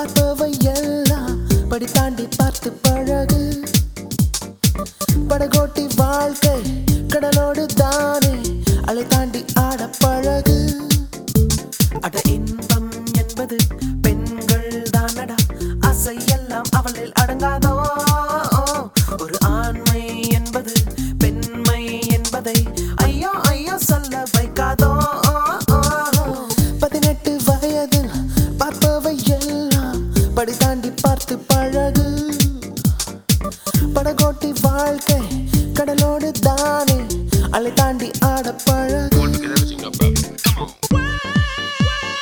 பார்ப்பவை எல்லாம் படி தாண்டி பார்த்து பழகு படகோட்டி வாழ்க்கை கடலோடு தானே அலை தாண்டி ஆட பழகு அட இன்பம் என்பது பெண்கள் தானடா ஆசை எல்லாம் அவளில் அடங்காதோ ஒரு ஆண்மை என்பது பெண்மை என்பதை ஐயோ ஐயோ சொல்ல வைக்காதோ பதினெட்டு வயதில் பார்ப்பவை எல்லாம் படி தாண்டி பார்த்து பழகு படகோட்டி வாழ்க்கை கடலோடு தானே அலை தாண்டி ஆட பழகு Want to get everything up, brother. Come on.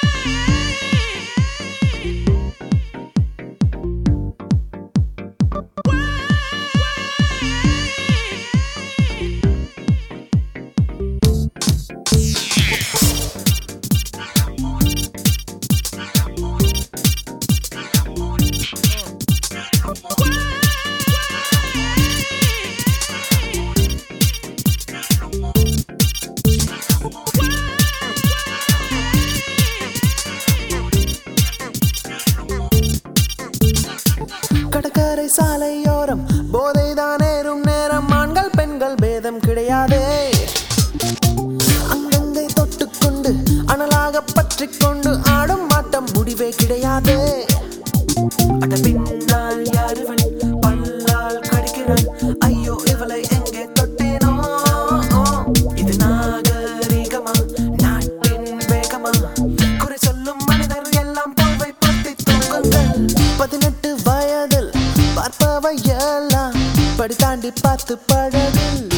கடற்கரை சாலையோரம் போதைதான் ஏறும் நேரம் ஆண்கள் பெண்கள் பேதம் கிடையாதே அங்கங்கே தொட்டுக்கொண்டு அனலாக பற்றிக் கொண்டு ஆடும் ஆட்டம் முடிவே கிடையாது அட பின்னால் யாருவன் பல்லால் கடிக்கிறான் ஐயோ இவளை எங்கே தொட்டேனோ இது நாகரிகமா நாட்டின் வேகமா குறை சொல்லும் மனிதர் எல்லாம் போவை பத்தி தூங்குங்கள் பதினெட்டு வயதில் பார்ப்பவை எல்லாம் படி தாண்டி பார்த்து பழகு